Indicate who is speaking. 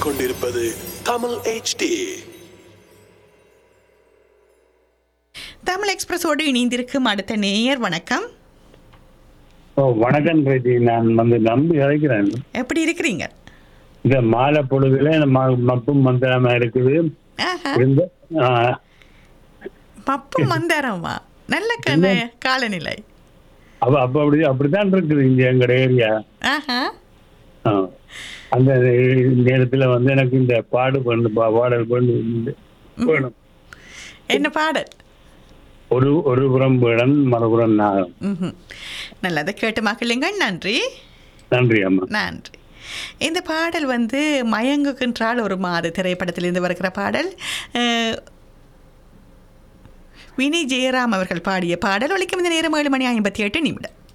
Speaker 1: கேட்டுக்கொண்டிருப்பது தமிழ் HD
Speaker 2: தமிழ் எக்ஸ்பிரஸோடு இணைந்திருக்கும் அடுத்த நேயர் வணக்கம்
Speaker 3: ஓ வணக்கம் பிரதி நான் வந்து நம்பி அழைக்கிறேன்
Speaker 2: எப்படி இருக்கிறீங்க
Speaker 3: இந்த மாலை பொழுதுல இந்த ம- மப்பும் மந்திரமா இருக்குது
Speaker 2: ஆஹா,
Speaker 3: இருந்த ஆ,
Speaker 2: பப்பு மந்தாரமா நல்ல கண்ண காலநிலை
Speaker 3: அப்ப அப்ப அப்படி அப்படித்தான் இருக்குது இங்க எங்கட ஏரியா
Speaker 2: ஆஹா
Speaker 3: ஆ. அந்த நேரத்துல வந்து எனக்கு இந்த பாடு பண்ணு பா- பாடல் பண்ணு வேணும்
Speaker 2: என்ன பாடல்
Speaker 3: ஒரு ஒரு புறம் வேடன் மறுபுறம் நாகம்
Speaker 2: ம்ஹும். நல்லதை கேட்டு மக்களுங்கள் நன்றி
Speaker 3: நன்றி அம்மா
Speaker 2: நன்றி இந்த பாடல் வந்து மயங்குகின்றால் ஒரு மாத திரைப்படத்திலிருந்து வருகிற பாடல் அஹ், வினய் ஜெயராம் அவர்கள் பாடிய பாடல் ஒலிக்கும் இந்த நேரம் ஏழு மணி ஐம்பத்தி எட்டு நிமிடம்